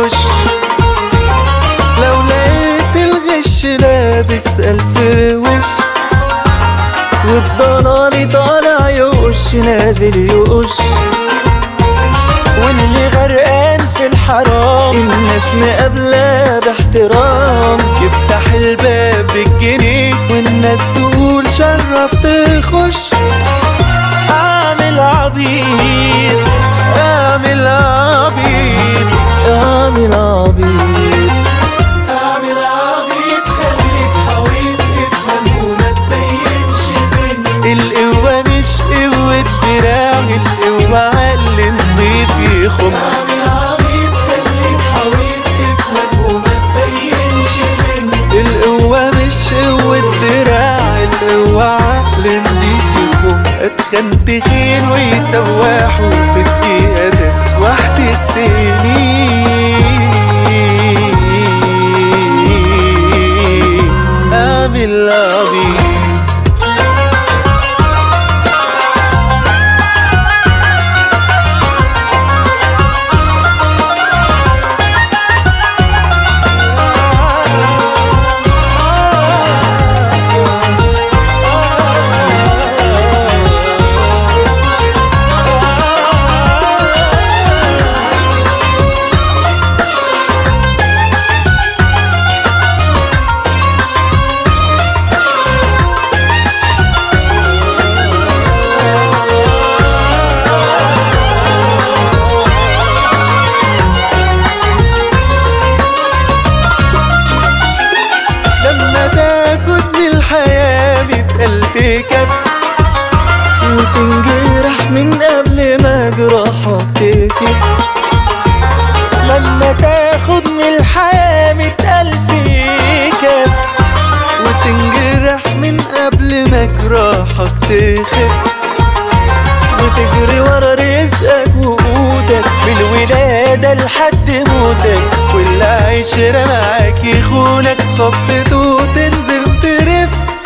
يخش لو لقيت الغش لابس ألف وش والضلال طالع يقش نازل يقش واللي غرقان في الحرام الناس مقابلة باحترام يفتح الباب بالجنيه والناس تقول شرف تخش اعمل عبيط اعمل عبيط اعمل عبيط اعمل عبيط خليك حويط افهم وما تبينش فين القوة مش قوة دراع القوة عقل نضيف يخم اعمل عبيط خليك حويط افهم وما تبينش فين القوة مش قوة دراع القوة عقل نضيف يخم اتخن تخين ويسوحوا في الدقيقة تسوحت السنين اعمل عبيط لما تاخد من الحياة مئة ألف كف وتنجرح من قبل ما جراحك تخف لما تاخد من الحياة مئة ألف كف وتنجرح من قبل ما جراحك تخف وتجري ورا رزقك وقوتك من الولادة لحد موتك واللي عشرة معاك يخونك خبطته تنزل ترف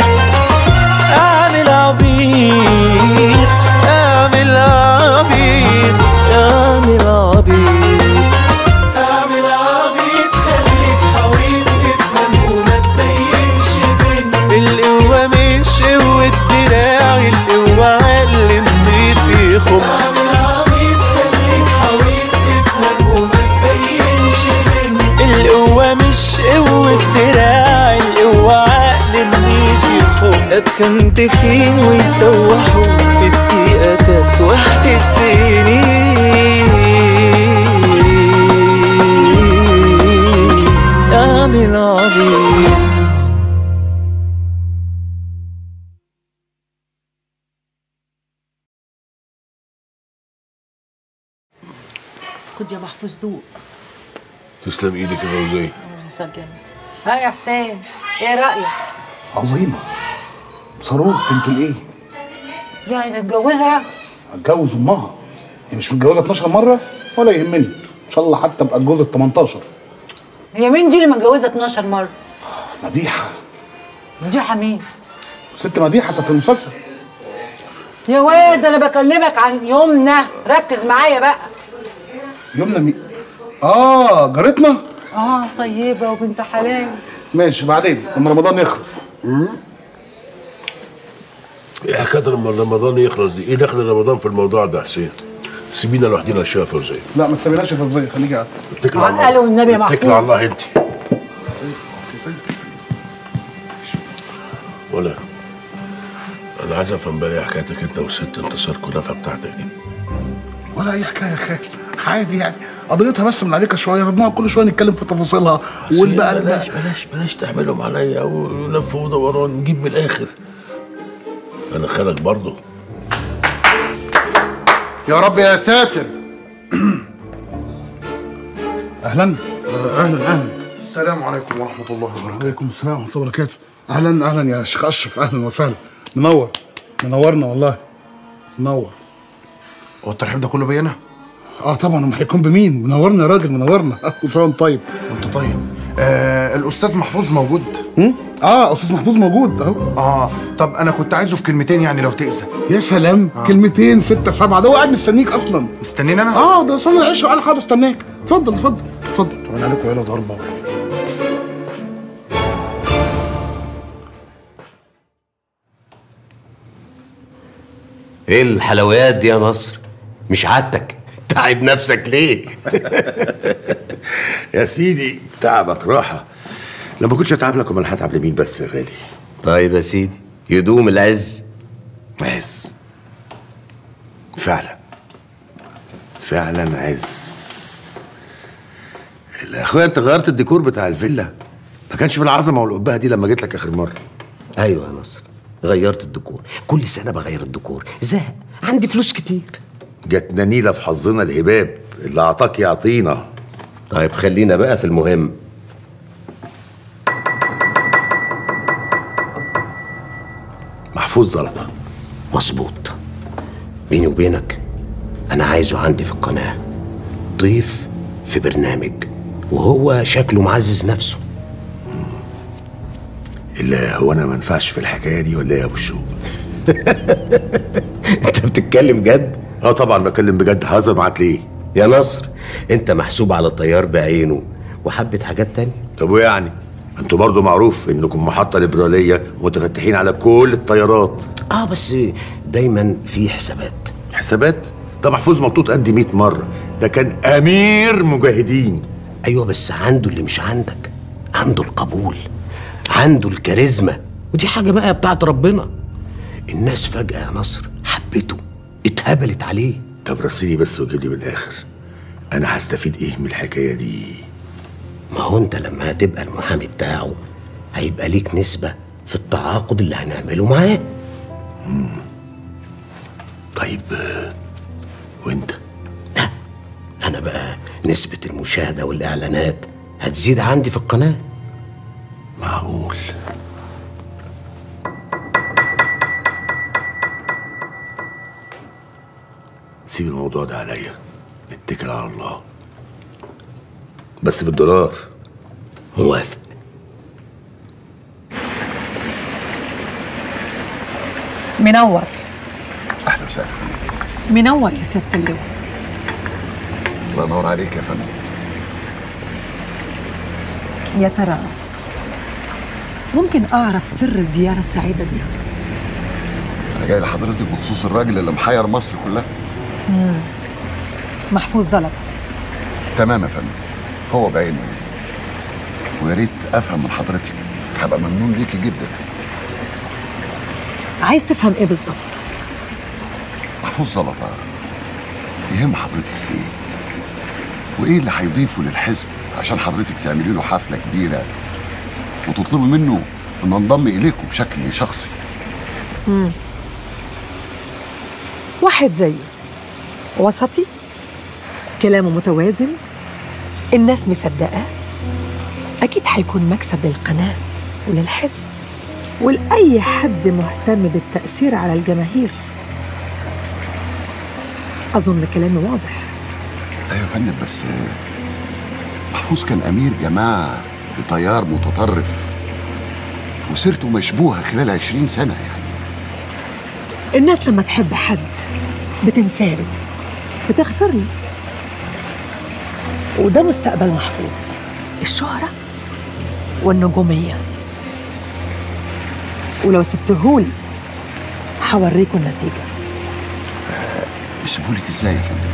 اعمل عبيط اعمل عبيط اعمل عبيط اعمل عبيط خليك حويط افهم وما تبينش فين القوة مش قوة دراع القوة عقل نضيف يخم اعمل عبيط خليك حويط افهم وما تبينش فين القوة مش قوة دراع القوة عقل نضيف يخم اتخن تخين ويسوحوا في الدقيقة تسوحت السنين اعمل عبيط خد يا محفوظ دوق تسلم ايدك يا فوزية سلم ها يا حسين ايه رايك عظيمة صاروخ انتوا الايه؟ يعني تتجوزها اتجوز امها هي مش متجوزة 12 مرة ولا يهمني ان شاء الله حتى ابقى اتجوزت 18 هي مين دي اللي متجوزه 12 مره مديحة دي مين ست مديحة بتاعت المسلسل يا واد انا بكلمك عن يومنا ركز معايا بقى يومنا مين؟ اه جارتنا؟ اه طيبه وبنت حلال ماشي بعدين لما رمضان يخلص ايه حكايه لما رمضان يخلص دي؟ ايه دخل رمضان في الموضوع ده يا حسين؟ سيبينا لوحدنا شويه يا فوزية لا ما تسيبناش يا فوزية خليكي قاعدة اتكل على الله عقله والنبي يا اتكل محفوظ. على الله انت ولا انا عايز افهم بقى ايه حكايتك انت والست انتصار كنافه بتاعتك دي ولا اي حكايه يا خالد عادي يعني قضيتها بس من عليك شويه بنقعد كل شويه نتكلم في تفاصيلها والبقى بلاش بلاش بلاش تعملهم عليا ولف ودوران نجيب من الاخر انا خالك برضه يا رب يا ساتر اهلا آه، اهلا اهلا السلام عليكم ورحمة الله وبركاته وعليكم السلام ورحمه الله وبركاته اهلا اهلا يا شيخ اشرف اهلا وسهلا منور منورنا والله منور هو الترحيب ده كله بينا؟ اه طبعا امال هيكون بمين منورنا يا راجل منورنا كل سنه وانت طيب وانت طيب آه الأستاذ محفوظ موجود؟ هم؟ اه استاذ محفوظ موجود اهو اه طب أنا كنت عايزه في كلمتين يعني لو تأذن يا سلام آه. كلمتين ستة سبعة ده هو قاعد مستنيك اصلا مستنيني أنا؟ اه ده صلي العشاء وانا قاعد استناك اتفضل اتفضل اتفضل طب انا عليكم عيله ضربه ايه الحلويات دي يا نصر مش عادتك تعب نفسك ليه يا سيدي تعبك راحة لما كنتش اتعب لك امال هتعب لمين بس يا غالي طيب يا سيدي يدوم العز عز فعلا فعلا عز يا اخويا انت غيرت الديكور بتاع الفيلا ما كانش بالعظمه والقبه دي لما جيت لك اخر مره ايوه يا نصر غيرت الديكور كل سنه بغير الديكور زهق عندي فلوس كتير جاتنا نيله في حظنا الهباب اللي اعطاك يعطينا طيب خلينا بقى في المهم محفوظ زلطه مظبوط بيني وبينك انا عايزه عندي في القناه ضيف في برنامج وهو شكله معزز نفسه الا هو انا ما ينفعش في الحكايه دي ولا ايه يا ابو الشوق انت بتتكلم جد اه طبعا بكلم بجد هزر معاك ليه يا نصر انت محسوب على الطيار بعينه وحبة حاجات تانية طب ويعني انتوا برضو معروف انكم محطه ليبراليه متفتحين على كل الطيارات اه بس دايما في حسابات حسابات ده محفوظ مطوط قد 100 مره ده كان امير مجاهدين ايوه بس عنده اللي مش عندك عنده القبول عنده الكاريزما ودي حاجة بقى بتاعت ربنا الناس فجأة يا نصر حبته اتهبلت عليه طب رسيني بس وجيب لي من الاخر انا هستفيد ايه من الحكايه دي ما هو انت لما هتبقى المحامي بتاعه هيبقى ليك نسبة في التعاقد اللي هنعمله معاه طيب آه، وانت لا انا بقى نسبة المشاهدة والاعلانات هتزيد عندي في القناة معقول سيب الموضوع ده عليا اتكل على الله بس بالدولار موافق منور اهلا وسهلا منور يا ست اللواء الله ينور عليك يا فندم يا ترى ممكن اعرف سر الزياره السعيده دي انا جاي لحضرتك بخصوص الراجل اللي محير مصر كلها محفوظ زلط تمام يا فندم هو بعينه ويا ريت افهم من حضرتك هبقى ممنون ليكي جدا عايز تفهم ايه بالظبط محفوظ زلطه يهم حضرتك في ايه وايه اللي هيضيفه للحزب عشان حضرتك تعملي له حفله كبيره وتطلبي منه انه ينضم اليكم بشكل شخصي واحد زيه وسطي كلامه متوازن الناس مصدقاه اكيد هيكون مكسب للقناه وللحزب ولاي حد مهتم بالتاثير على الجماهير اظن كلامي واضح ايوه يا فندم بس محفوظ كان امير جماعه لتيار متطرف وسيرته مشبوهه خلال عشرين سنه يعني الناس لما تحب حد بتنساله بتغفر له وده مستقبل محفوظ الشهرة والنجومية ولو سبتهولي هوريكم النتيجة يسيبهولك ازاي يا فندم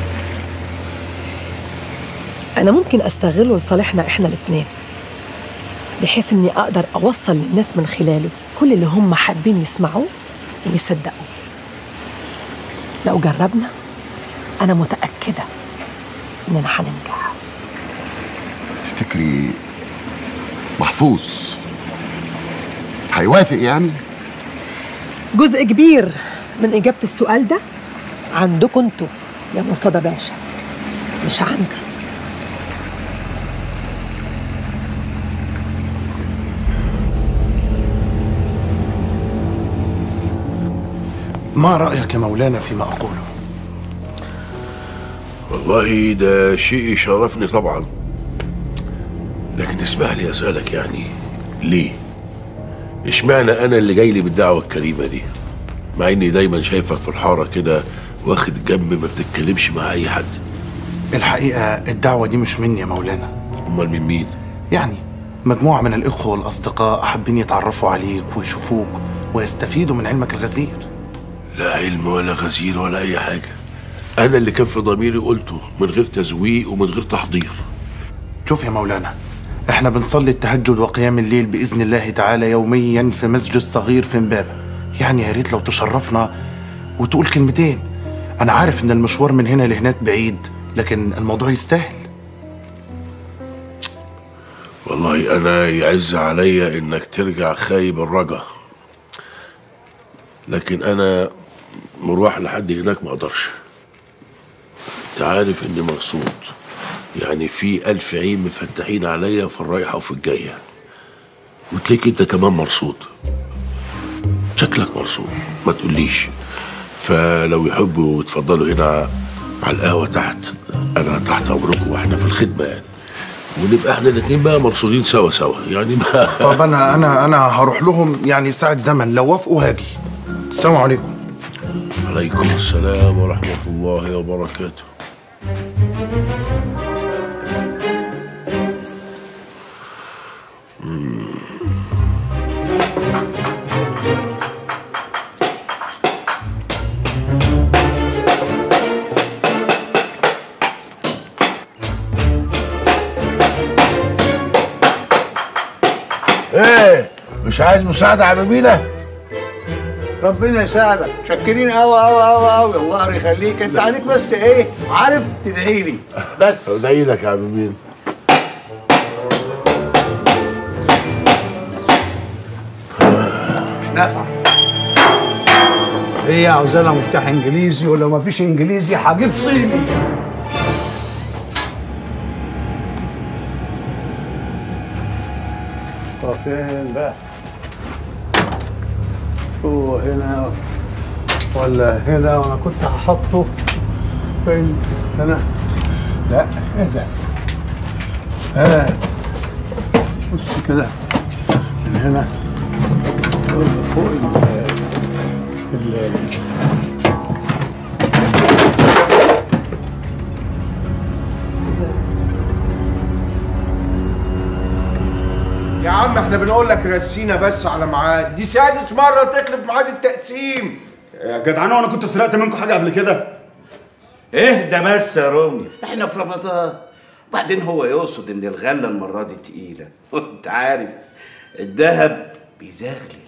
أنا ممكن أستغله لصالحنا إحنا الاتنين بحيث إني أقدر أوصل للناس من خلاله كل اللي هم حابين يسمعوه ويصدقوا لو جربنا أنا متأكدة إننا هننجح تفتكري محفوظ هيوافق يعني جزء كبير من إجابة السؤال ده عندكم انتوا يا مرتضى باشا مش عندي ما رأيك يا مولانا فيما أقوله؟ والله ده شيء يشرفني طبعا لكن اسمح لي اسالك يعني ليه اشمعنى انا اللي جاي لي بالدعوه الكريمه دي مع اني دايما شايفك في الحاره كده واخد جنب ما بتتكلمش مع اي حد الحقيقة الدعوة دي مش مني يا مولانا امال من مين يعني مجموعة من الإخوة والأصدقاء حابين يتعرفوا عليك ويشوفوك ويستفيدوا من علمك الغزير لا علم ولا غزير ولا اي حاجه انا اللي كان في ضميري قلته من غير تزويق ومن غير تحضير شوف يا مولانا احنا بنصلي التهجد وقيام الليل بإذن الله تعالى يوميا في مسجد صغير في امبابة يعني يا ريت لو تشرفنا وتقول كلمتين أنا عارف إن المشوار من هنا لهناك بعيد لكن الموضوع يستاهل والله انا يعز عليا انك ترجع خايب الرجا لكن انا مروح لحد هناك ما اقدرش انت عارف اني مقصود يعني في الف عين مفتحين عليا في الرايحه وفي الجايه وتلاقيك انت كمان مرصود شكلك مرصود ما تقوليش فلو يحبوا يتفضلوا هنا على القهوه تحت انا تحت امركم واحنا في الخدمه يعني ونبقى احنا الاثنين بقى مرصودين سوا سوا يعني ما طب أنا أنا أنا هروح لهم يعني ساعة زمن لو وافقوا هاجي السلام عليكم عليكم السلام ورحمة الله وبركاته ايه مش عايز مساعدة يا بينا ربنا يساعدك شكرين قوي قوي قوي قوي الله يخليك انت عليك بس ايه عارف تدعي لي بس ادعي لك يا عم مين مش نافعه هي عاوزة لها مفتاح انجليزي ولو ما فيش انجليزي هجيب صيني طب فين بقى؟ هو هنا ولا هنا وانا كنت هحطه فين هنا لا ايه ده ها بص كده من هنا فوق ال ال يا عم احنا بنقول لك رسينا بس على ميعاد دي سادس مرة تخلف ميعاد التقسيم يا جدعان وانا كنت سرقت منكم حاجه قبل كده اهدى بس يا رومي احنا في رمضان بعدين هو يقصد ان الغله المره دي تقيله وانت عارف الذهب بيزغلل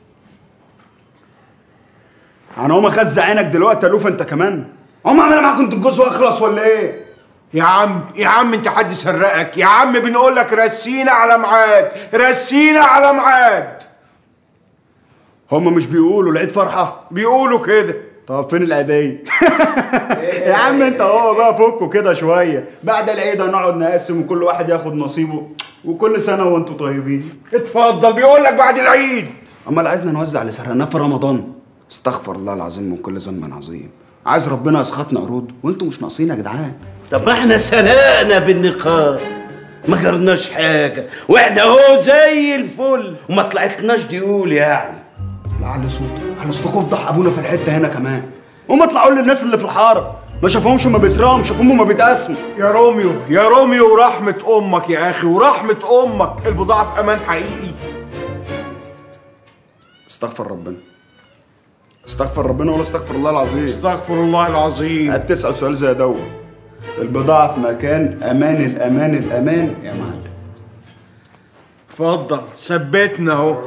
انا هقوم اخزع عينك دلوقتي يا لوفا انت كمان هم اعمل معاكم انتوا الجوز واخلص ولا ايه يا عم يا عم انت حد سرقك يا عم بنقول لك رسينا على ميعاد رسينا على ميعاد هم مش بيقولوا العيد فرحه بيقولوا كده طب فين العيديه يا عم انت هو بقى فكوا كده شويه بعد العيد هنقعد نقسم وكل واحد ياخد نصيبه وكل سنه وانتوا طيبين اتفضل بيقول لك بعد العيد امال عايزنا نوزع اللي سرقناه في رمضان استغفر الله العظيم من كل ذنب عظيم عايز ربنا يسخطنا قرود وانتوا مش ناقصين يا جدعان طب ما احنا سرقنا بالنقاب ما جرناش حاجه واحنا اهو زي الفل وما طلعتناش ديول يعني لعل صوت على صوتكم افضح ابونا في الحته هنا كمان هم اطلعوا للناس اللي في الحاره ما شافوهمش هما بيسرقوا شافوهم هما بيتقسموا يا روميو يا روميو ورحمة أمك يا أخي ورحمة أمك البضاعة في أمان حقيقي استغفر ربنا استغفر ربنا ولا استغفر الله العظيم استغفر الله العظيم هتسأل سؤال زي دوت البضاعة في مكان أمان الأمان الأمان يا معلم اتفضل ثبتنا اهو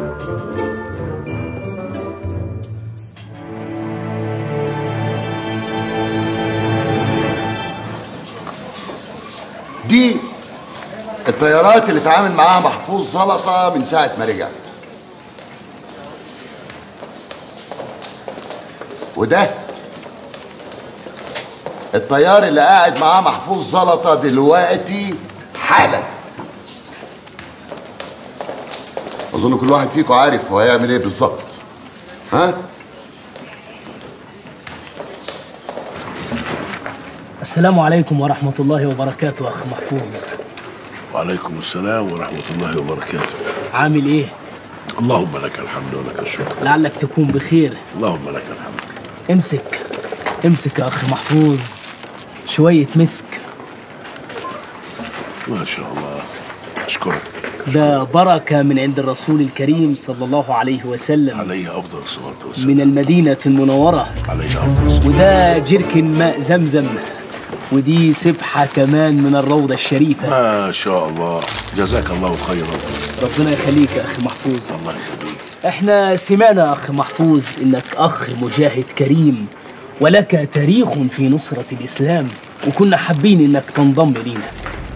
دي الطيارات اللي اتعامل معاها محفوظ زلطة من ساعة ما رجع وده الطيار اللي قاعد معاه محفوظ زلطة دلوقتي حالا أظن كل واحد فيكم عارف هو هيعمل إيه بالظبط ها؟ السلام عليكم ورحمة الله وبركاته أخ محفوظ وعليكم السلام ورحمة الله وبركاته عامل إيه؟ اللهم لك الحمد ولك الشكر لعلك تكون بخير اللهم لك الحمد امسك امسك يا أخ محفوظ شوية مسك ما شاء الله اشكرك ده بركة من عند الرسول الكريم صلى الله عليه وسلم عليه افضل الصلاه والسلام من المدينة المنورة عليه افضل الصلاه وده جركن ماء زمزم ودي سبحة كمان من الروضة الشريفة ما شاء الله جزاك الله خيرا ربنا يخليك يا أخي محفوظ الله يخليك احنا سمعنا أخ محفوظ إنك أخ مجاهد كريم ولك تاريخ في نصرة الإسلام وكنا حابين إنك تنضم لينا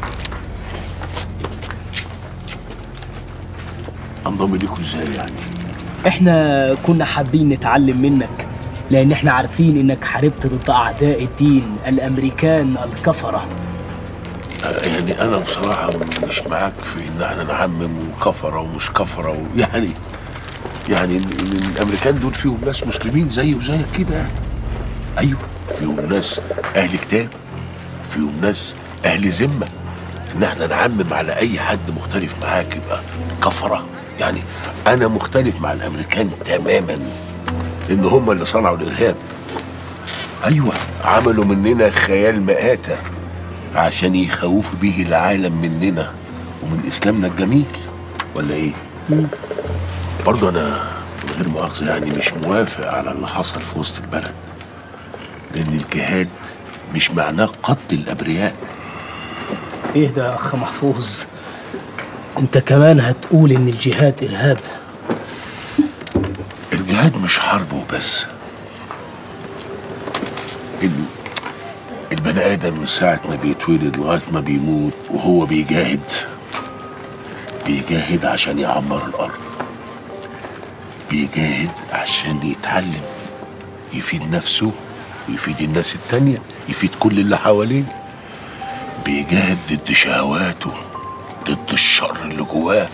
انضم ليكم ازاي يعني احنا كنا حابين نتعلم منك لأن احنا عارفين إنك حاربت ضد أعداء الدين الأمريكان الكفرة آه، يعني انا بصراحه مش معاك في ان احنا نعمم وكفره ومش كفره و... يعني يعني ال- ال- الامريكان دول فيهم ناس مسلمين زي وزيك كده يعني ايوه فيهم ناس اهل كتاب فيهم ناس اهل ذمه ان احنا نعمم على اي حد مختلف معاك يبقى كفره يعني انا مختلف مع الامريكان تماما ان هم اللي صنعوا الارهاب ايوه عملوا مننا خيال مآتة عشان يخوفوا بيه العالم مننا ومن اسلامنا الجميل ولا ايه برضه انا من غير مؤاخذه يعني مش موافق على اللي حصل في وسط البلد لان الجهاد مش معناه قتل الابرياء ايه ده يا أخ محفوظ انت كمان هتقول إن الجهاد إرهاب الجهاد مش حرب وبس ال- البني ادم من ساعه ما بيتولد لغايه ما بيموت وهو بيجاهد بيجاهد عشان يعمر الارض بيجاهد عشان يتعلم يفيد نفسه ويفيد الناس التانية يفيد كل اللي حواليه بيجاهد ضد شهواته ضد الشر اللي جواه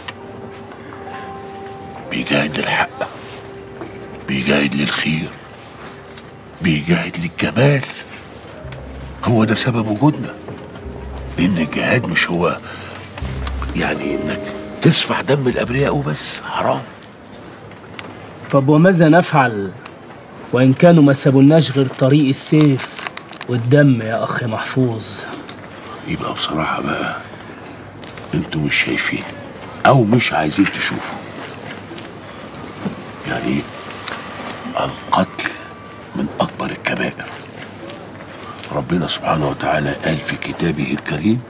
بيجاهد للحق بيجاهد للخير بيجاهد للجمال هو ده سبب وجودنا لان الجهاد مش هو يعني انك تسفح دم الابرياء وبس حرام طب وماذا نفعل وإن كانوا ما سابولناش غير طريق السيف والدم يا أخي محفوظ يبقى بصراحة بقى انتوا مش شايفين او مش عايزين تشوفوا يعني القتل من اكبر الكبائر ربنا سبحانه وتعالى قال في كتابه الكريم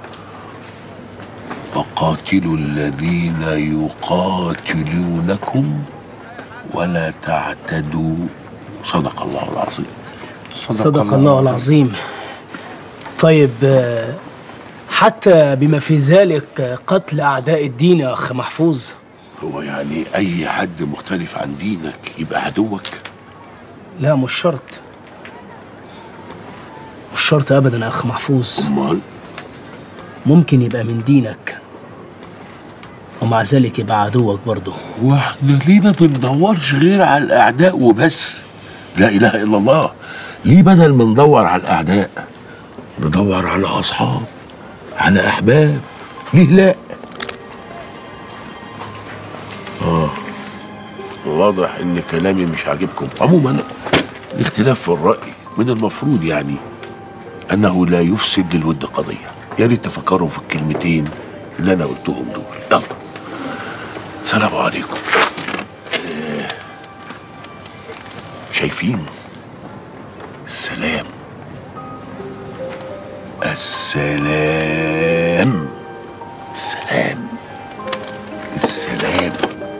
وقاتلوا الذين يقاتلونكم ولا تعتدوا صدق الله العظيم صدق الله العظيم طيب آه، حتى بما في ذلك آه، قتل أعداء الدين يا أخ محفوظ هو يعني اي حد مختلف عن دينك يبقى عدوك لا مش شرط مش شرط أبدا يا أخ محفوظ أمال ممكن يبقى من دينك ومع ذلك يبقى عدوك برضه واحنا ليه ما بندورش غير على الاعداء وبس لا اله الا الله ليه بدل ما ندور على الاعداء ندور على اصحاب على احباب ليه لا اه واضح ان كلامي مش عاجبكم عموما الاختلاف في الراي من المفروض يعني انه لا يفسد للود قضيه يا ريت تفكروا في الكلمتين اللي انا قلتهم دول يلا سلام عليكم آه، شايفين السلام السلام السلام السلام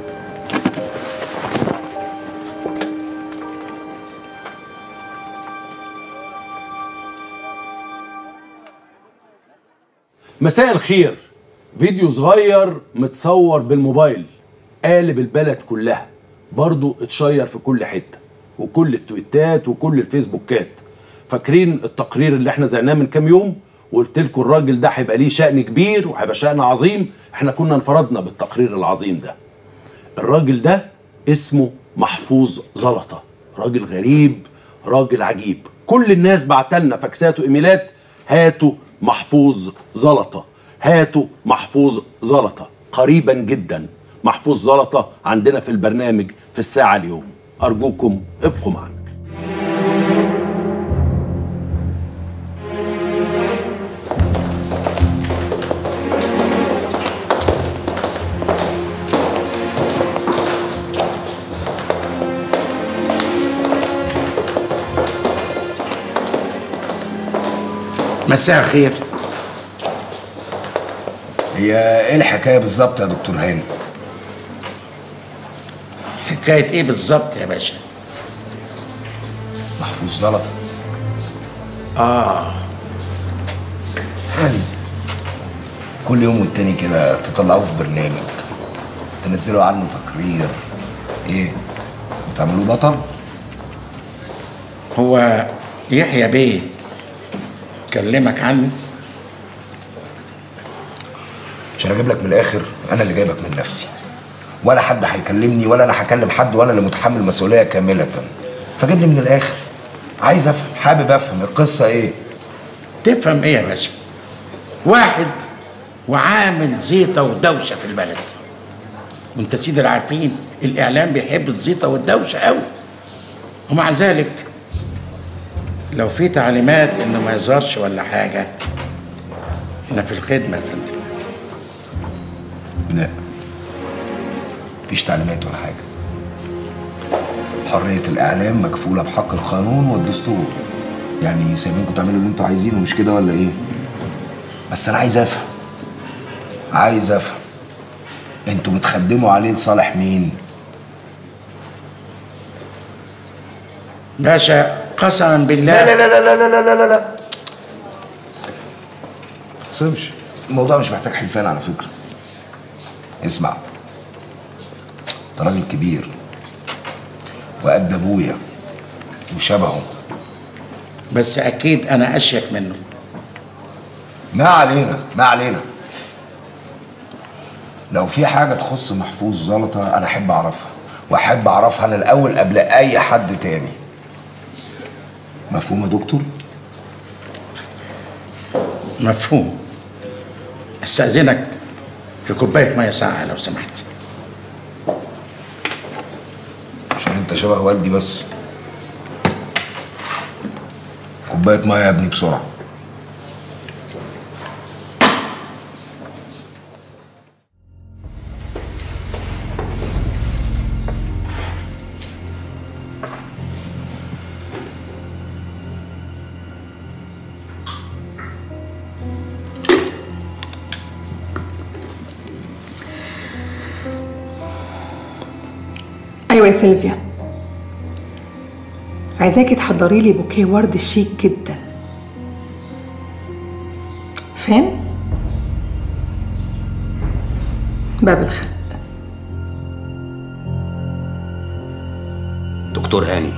مساء الخير فيديو صغير متصور بالموبايل قالب البلد كلها برضو اتشير في كل حتة وكل التويتات وكل الفيسبوكات فاكرين التقرير اللي احنا زعناه من كام يوم وقلت لكم الراجل ده هيبقى ليه شأن كبير وهيبقى شأن عظيم احنا كنا انفردنا بالتقرير العظيم ده الراجل ده اسمه محفوظ زلطة راجل غريب راجل عجيب كل الناس بعتلنا فاكسات وايميلات هاتوا محفوظ زلطة هاتوا محفوظ زلطة قريبا جدا محفوظ زلطة عندنا في البرنامج في الساعة اليوم أرجوكم ابقوا معنا مساء الخير هي ايه الحكايه بالظبط يا دكتور هاني حكايه ايه بالظبط يا باشا محفوظ زلطه اه يعني كل يوم والتاني كده تطلعوه في برنامج تنزلوا عنه تقرير ايه وتعملوه بطل هو يحيى بيه كلمك عني عشان اجيب لك من الاخر انا اللي جايبك من نفسي ولا حد هيكلمني ولا انا هكلم حد وانا اللي متحمل مسؤوليه كامله فجيب لي من الاخر عايز افهم حابب افهم القصه ايه تفهم ايه يا باشا واحد وعامل زيطه ودوشه في البلد وانت سيدي اللي عارفين الاعلام بيحب الزيطه والدوشه قوي ومع ذلك لو في تعليمات انه ما يظهرش ولا حاجه احنا في الخدمه يا فندم لا مفيش تعليمات ولا حاجه حريه الاعلام مكفوله بحق القانون والدستور يعني سايبينكم تعملوا اللي انتوا عايزينه مش كده ولا ايه بس انا عايز افهم عايز افهم انتوا بتخدموا عليه لصالح مين باشا قسما بالله لا لا لا لا لا لا لا لا لا تقسمش الموضوع مش محتاج حلفان على فكره اسمع انت راجل كبير وقد ابويا وشبهه بس اكيد انا اشيك منه ما علينا ما علينا لو في حاجة تخص محفوظ زلطة أنا أحب أعرفها وأحب أعرفها أنا الأول قبل أي حد تاني مفهوم يا دكتور؟ مفهوم استاذنك في كوبايه ميه ساقعه لو سمحت عشان أنت شبه والدي بس كوباية مية يا ابني بسرعة ايوه يا سيلفيا عايزاكي تحضري لي بوكيه ورد شيك جدا فين باب الخلق دكتور هاني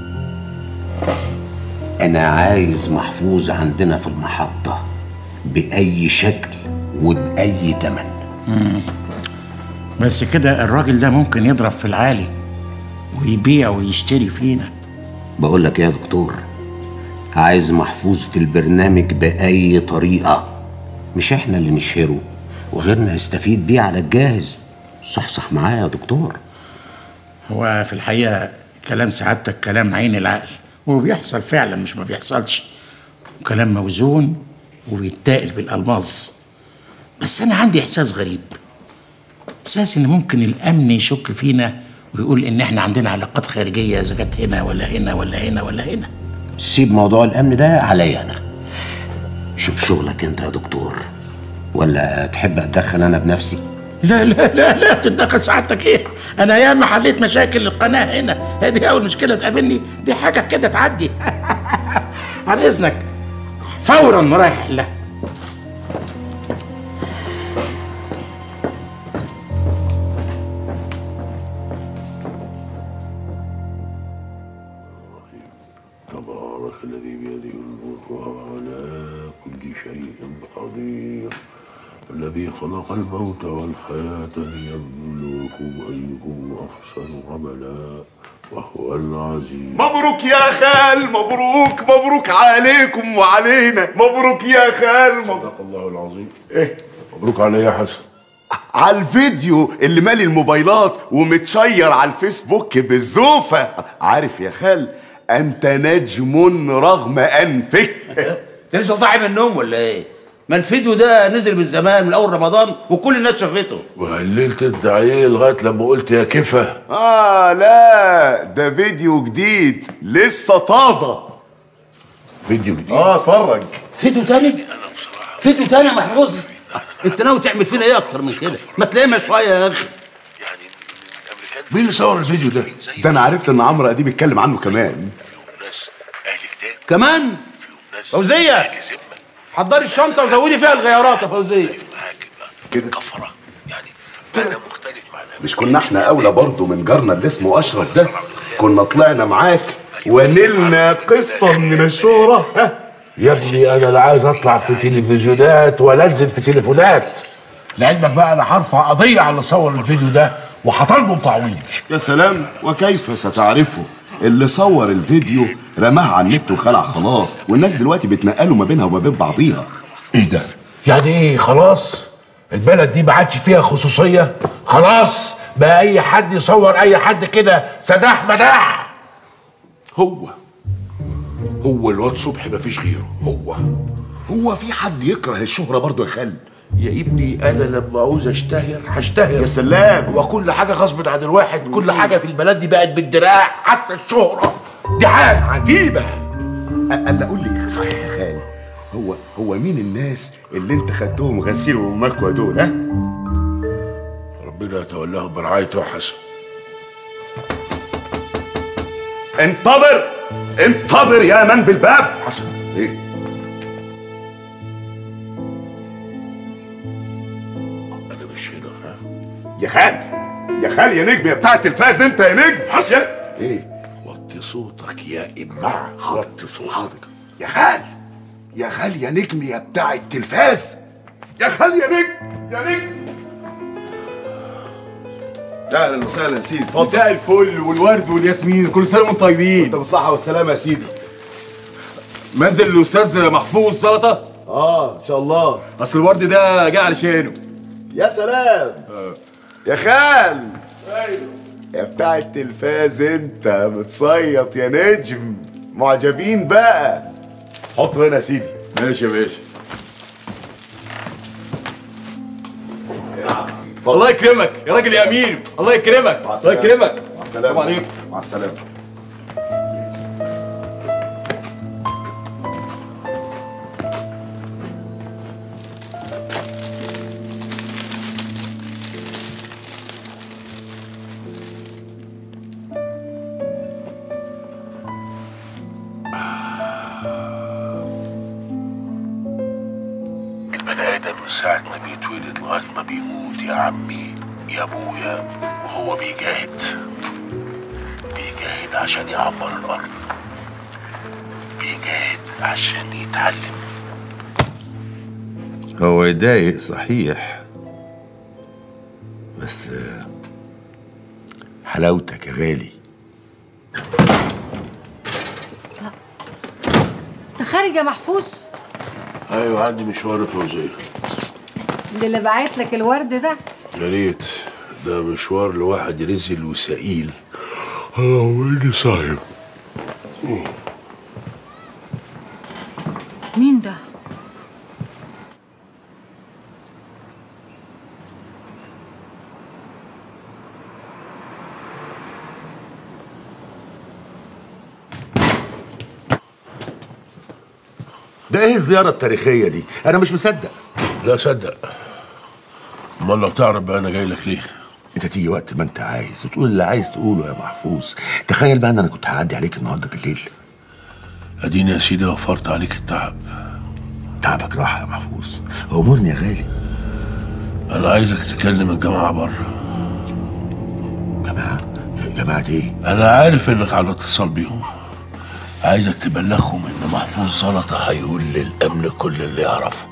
أنا عايز محفوظ عندنا في المحطة بأي شكل وبأي تمن مم. بس كده الراجل ده ممكن يضرب في العالي ويبيع ويشتري فينا بقول لك إيه يا دكتور عايز محفوظ في البرنامج بأي طريقة مش احنا اللي نشهره وغيرنا يستفيد بيه على الجاهز صح صح معايا يا دكتور هو في الحقيقه كلام سعادتك كلام عين العقل وبيحصل فعلا مش ما بيحصلش وكلام موزون وبيتاقل بالالماظ بس انا عندي احساس غريب احساس ان ممكن الامن يشك فينا ويقول ان احنا عندنا علاقات خارجيه اذا كانت هنا ولا هنا ولا هنا ولا هنا سيب موضوع الأمن ده عليا أنا شوف شغلك أنت يا دكتور ولا تحب أتدخل أنا بنفسي لا لا لا لا تتدخل سعادتك ايه انا ياما حليت مشاكل القناه هنا هذه اول مشكله تقابلني دي حاجه كده تعدي عن اذنك فورا رايح لا تبارك الذي بيده الملك وهو على كل شيء قدير الذي خلق الموت والحياة ليبلوكم أيكم أحسن عملا وهو العزيز مبروك يا خال مبروك مبروك عليكم وعلينا مبروك يا خال صدق الله العظيم ايه مبروك عليا يا حسن على الفيديو اللي مالي الموبايلات ومتشير على الفيسبوك بالزوفة عارف يا خال انت نجم رغم انفك انت لسه صاحي من النوم ولا ايه؟ ما الفيديو ده نزل من زمان من اول رمضان وكل الناس شافته وهللت انت عليه لغايه لما قلت يا كفه اه لا ده فيديو جديد لسه طازة فيديو جديد اه اتفرج فيديو تاني فيديو تاني يا محفوظ انت ناوي تعمل فينا ايه اكتر من كده ما تلمها شويه يا اخي مين اللي صور الفيديو ده؟ ده انا عرفت ان عمرو اديب اتكلم عنه كمان كمان فوزيه حضري الشنطه وزودي فيها الغيارات يا فوزيه كده كفره يعني انا مختلف مش كنا احنا اولى برضه من جارنا اللي اسمه اشرف ده كنا طلعنا معاك ونلنا قسطا من الشهره ها يا ابني انا لا عايز اطلع في تلفزيونات ولا انزل في تليفونات لعلمك بقى انا هرفع قضيه على اللي صور الفيديو ده وهطالبه بتعويض يا سلام وكيف ستعرفه اللي صور الفيديو رماها على النت وخلع خلاص والناس دلوقتي بتنقلوا ما بينها وما بين بعضيها ايه ده يعني ايه خلاص البلد دي ما عادش فيها خصوصيه خلاص بقى اي حد يصور اي حد كده سداح مداح هو هو الواد صبحي ما فيش غيره هو هو في حد يكره الشهرة برضه يا خال يا ابني انا لما عاوز اشتهر هشتهر يا سلام وكل حاجه غصب عن الواحد كل حاجه في البلد دي بقت بالدراع حتى الشهره دي حاجه عجيبه الا قول لي صحيح يا خال هو هو مين الناس اللي انت خدتهم غسيل ومكوى دول ها ربنا يتولاهم برعايته وحسن انتظر انتظر يا من بالباب حسن ايه انا مش هنا ها يا خال يا خال يا نجم يا بتاع التلفاز انت يا نجم حسن ايه وطي صوتك يا امع وطي صوتك حاضر يا خال يا خال يا نجم يا بتاع التلفاز يا خال يا نجم يا نجم اهلا وسهلا يا سيدي اتفضل مساء الفل والورد والياسمين كل سنه وانتم طيبين انت بالصحه والسلامه يا سيدي منزل الاستاذ محفوظ سلطه اه ان شاء الله اصل الورد ده جه علشانه يا سلام يا خال يا بتاع التلفاز انت بتصيط يا نجم معجبين بقى حطه هنا يا سيدي ماشي يا باشا الله يكرمك يا راجل يا امير الله يكرمك الله يكرمك مع السلامه السلام عليكم مع السلامه البني ادم من ساعه ما بيتولد لغايه ما بيموت يا عمي يا ابويا وهو بيجاهد بيجاهد عشان يعمر الارض بيجاهد عشان يتعلم هو يضايق صحيح بس آه، حلاوتك يا غالي انت خارج يا محفوظ ايوه عندي مشوار فوزيه ده اللي بعت لك الورد ده يا ريت ده مشوار لواحد رزل وسئيل الله ويني صايم مين ده ده ايه الزيارة التاريخية دي؟ أنا مش مصدق لا صدق امال لو تعرف بقى انا جاي لك ليه أنت تيجي وقت ما أنت عايز وتقول اللي عايز تقوله يا محفوظ تخيل بقى إن أنا كنت هعدي عليك النهاردة بالليل اديني يا سيدي وفرت عليك التعب تعبك راحة يا محفوظ أمورني يا غالي انا عايزك تكلم الجماعه بره جماعة جماعة إيه؟ انا عارف انك على اتصال بيهم عايزك تبلغهم ان محفوظ سلطه هيقول للامن كل اللي يعرفه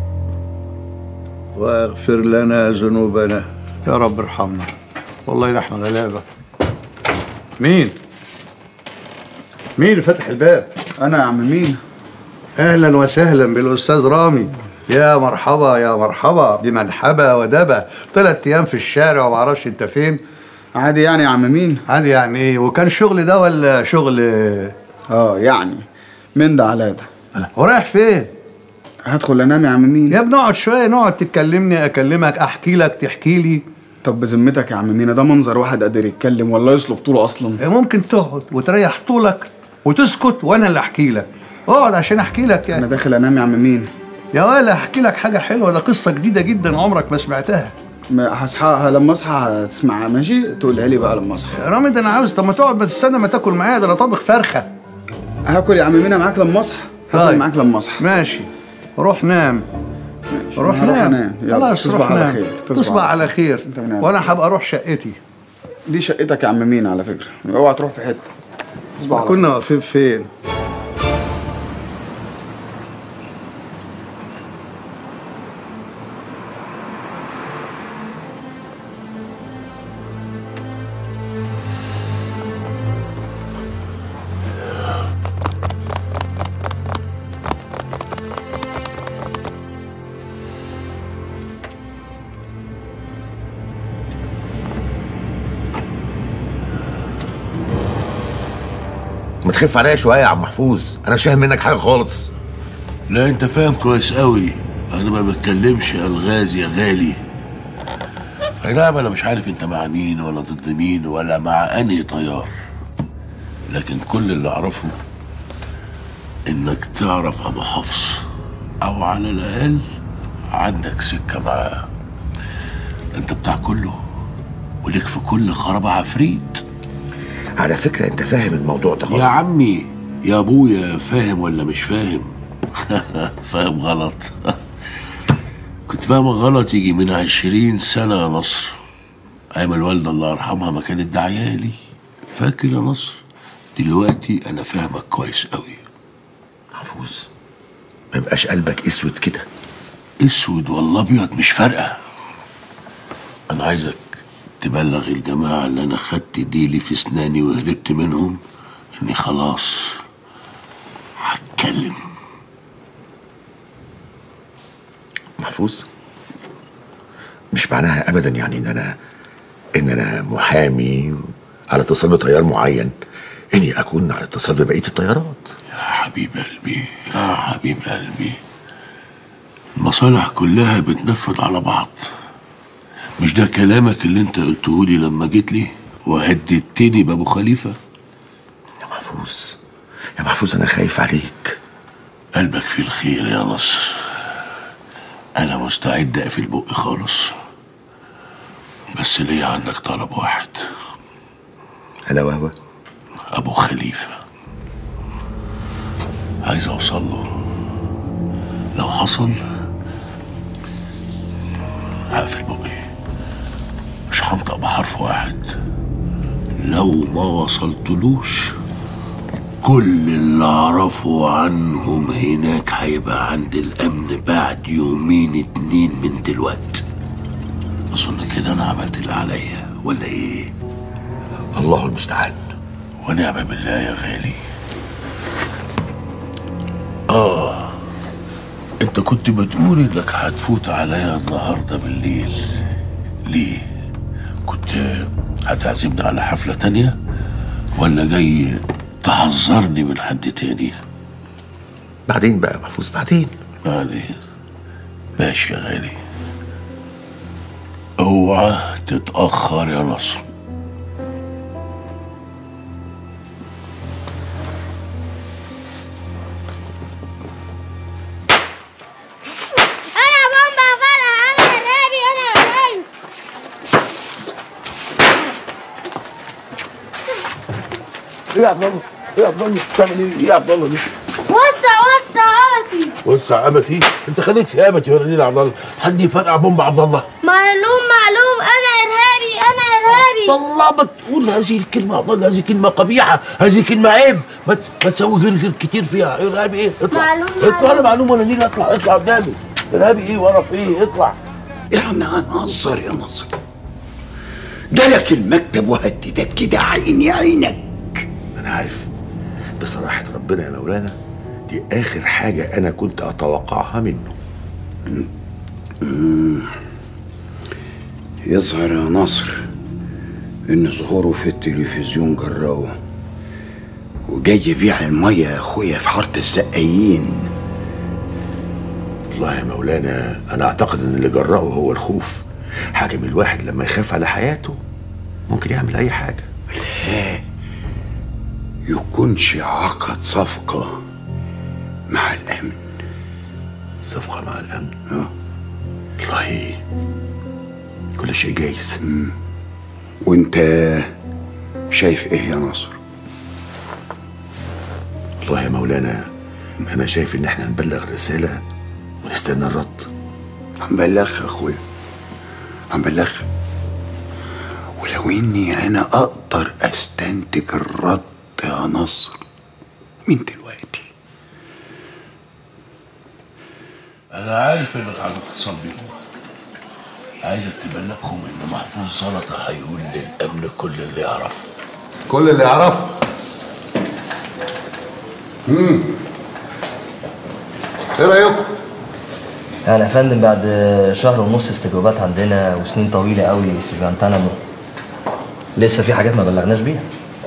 واغفر لنا ذنوبنا يا رب ارحمنا والله ده احنا غلابه مين مين اللي فتح الباب انا يا عم مين اهلا وسهلا بالاستاذ رامي يا مرحبا يا مرحبا بمن حبى ودبى ثلاث ايام في الشارع وما اعرفش انت فين عادي يعني يا عم مين عادي يعني ايه وكان شغل ده ولا شغل اه يعني من ده على ده ورايح فين هدخل انام يا عم مين يا ابني اقعد شويه نقعد تكلمني اكلمك احكي لك تحكي لي طب بذمتك يا عم مينا ده منظر واحد قادر يتكلم ولا يصلب طوله اصلا ممكن تقعد وتريح طولك وتسكت وانا اللي احكي لك اقعد عشان احكي لك انا داخل انام يا عم مين يا ولا احكي لك حاجه حلوه ده قصه جديده جدا عمرك ما سمعتها ما هصحى لما اصحى هتسمعها ماشي تقولها لي بقى لما اصحى يا رامي ده انا عاوز طب ما تقعد ما تستنى ما تاكل معايا ده انا طابخ فرخه هاكل يا عم مين معاك لما اصحى هاكل طيب. معاك لما اصحى ماشي روح نام روح أنا هروح نام أنام. يلا، خلاص تصبح روح على نام. خير. تصبح تصبح على على خير أنت من أهل. وانا هبقى اروح شقتي دي شقتك يا عم مين على فكره اوعى تروح في حته تصبح على كنا واقفين فين ما تخف عليا شويه يا عم محفوظ انا مش فاهم منك حاجه خالص لا انت فاهم كويس قوي انا ما بتكلمش الغاز يا غالي اي نعم انا مش عارف انت مع مين ولا ضد مين ولا مع انهي طيار لكن كل اللي اعرفه انك تعرف ابو حفص او على الاقل عندك سكه معاه انت بتاع كله وليك في كل خرابه عفريت على فكره انت فاهم الموضوع ده يا عمي يا ابويا فاهم ولا مش فاهم فاهم غلط كنت فاهم غلط يجي من عشرين سنة يا نصر أيام الوالدة الله يرحمها ما كانت دعيالي فاكر يا نصر دلوقتي أنا فاهمك كويس قوي محفوظ ما يبقاش قلبك اسود كده اسود ولا ابيض مش فارقه انا عايزك تبلغ الجماعه اللي انا خدت ديلي في اسناني وهربت منهم اني خلاص هتكلم محفوظ مش معناها ابدا يعني ان انا ان انا محامي على اتصال بتيار معين اني اكون على اتصال ببقيه الطيارات يا حبيب قلبي يا حبيب قلبي المصالح كلها بتنفذ على بعض مش ده كلامك اللي انت قلته لي لما جيت لي وهددتني بابو خليفه يا محفوظ يا محفوظ انا خايف عليك قلبك في الخير يا نصر انا مستعد اقفل بقي خالص بس ليا عندك طلب واحد الا وهو ابو خليفه عايز اوصل له لو حصل هقفل بقي مش هنطق بحرف واحد لو ما وصلتلوش كل اللي اعرفه عنهم هناك هيبقى عند الامن بعد يومين اتنين من دلوقتي اظن كده انا عملت اللي عليا ولا ايه الله المستعان ونعم بالله يا غالي اه انت كنت بتقول انك هتفوت عليا النهارده بالليل ليه كنت هتعزمني على حفله تانية ولا جاي تحذرني من حد تاني بعدين بقى محفوظ بعدين بعدين ماشي يا غالي اوعى تتأخر يا نصر انا بومبا فرح انا ارهابي انا ارهابي ايه يا عبد الله ايه يا عبد الله بتعمل ايه ايه يا عبد الله دي وسع وسع عاتي وسع امتي انت خليت في امتي ولا يا عبد الله حد يفرقع بومب عبد الله معلوم معلوم انا ارهابي انا ارهابي الله ما تقول هذه الكلمه عبد الله هذه كلمه قبيحه هذه كلمه عيب ما ت- ما تسوي غير غير كتير فيها ارهابي ايه اطلع معلوم اطلع انا معلوم ولا نيجي اطلع اطلع قدامي ارهابي ايه وقرف ايه اطلع يعني هنهزر يا نصر جالك المكتب وهددك كده عيني عينك انا عارف بصراحه ربنا يا مولانا دي اخر حاجه انا كنت اتوقعها منه مم. يظهر يا نصر ان ظهوره في التلفزيون جراه وجاي يبيع الميه يا اخويا في حاره السقايين والله يا مولانا انا اعتقد ان اللي جراه هو الخوف حاكم الواحد لما يخاف على حياته ممكن يعمل اي حاجه يكونش عقد صفقة مع الامن صفقة مع الأمن والله كل شيء جايز وانت شايف ايه يا ناصر والله يا مولانا أنا شايف إن إحنا نبلغ رسالة ونستنى الرد هنبلغها يا اخويا هنبلغها ولو اني انا اقدر استنتج الرد يا نصر من دلوقتي انا عارف انك على اتصال بيهم عايزك تبلغهم ان محفوظ سلطه هيقول للامن كل اللي يعرفه كل اللي يعرفه امم ايه رايكم يعني يا فندم بعد شهر ونص استجوابات عندنا وسنين طويلة قوي في جوانتانامو لسه في حاجات ما بلغناش بيها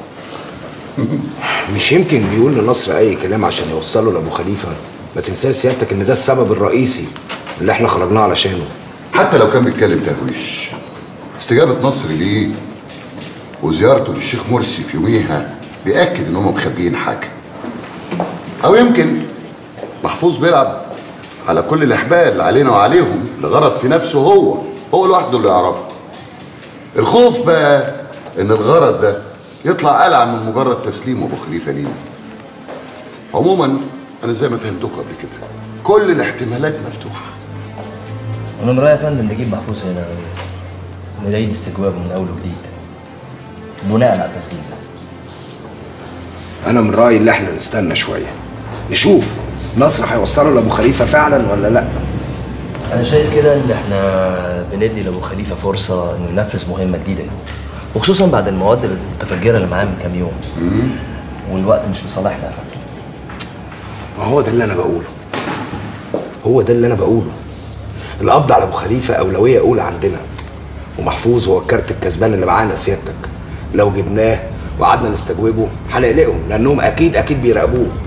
مش يمكن بيقول لنصر اي كلام عشان يوصله لابو خليفه ما تنساش سيادتك ان ده السبب الرئيسي اللي احنا خرجناه علشانه حتى لو كان بيتكلم تهويش استجابة نصر ليه وزيارته للشيخ مرسي في يوميها بيأكد ان هم مخبيين حاجة او يمكن محفوظ بيلعب على كل الاحبال اللي علينا وعليهم لغرض في نفسه هو هو لوحده اللي يعرفه الخوف بقى ان الغرض ده يطلع ألعن من مجرد تسليم ابو خليفه لينا عموما انا زي ما فهمتكم قبل كده كل الاحتمالات مفتوحه انا من رايي يا فندم نجيب محفوظ هنا ونعيد استجوابه من اول وجديد بناء على التسجيل ده انا من رايي ان احنا نستنى شويه نشوف نصر هيوصله لابو خليفه فعلا ولا لا انا شايف كده ان احنا بندي لابو خليفه فرصه انه ينفذ مهمه جديده وخصوصا بعد المواد المتفجره اللي معاه من كام يوم والوقت مش في صالحنا يا فندم ما هو ده اللي انا بقوله هو ده اللي انا بقوله القبض على ابو خليفه اولويه اولى عندنا ومحفوظ هو الكارت الكسبان اللي معانا سيادتك لو جبناه وقعدنا نستجوبه هنقلقهم لانهم اكيد اكيد بيراقبوه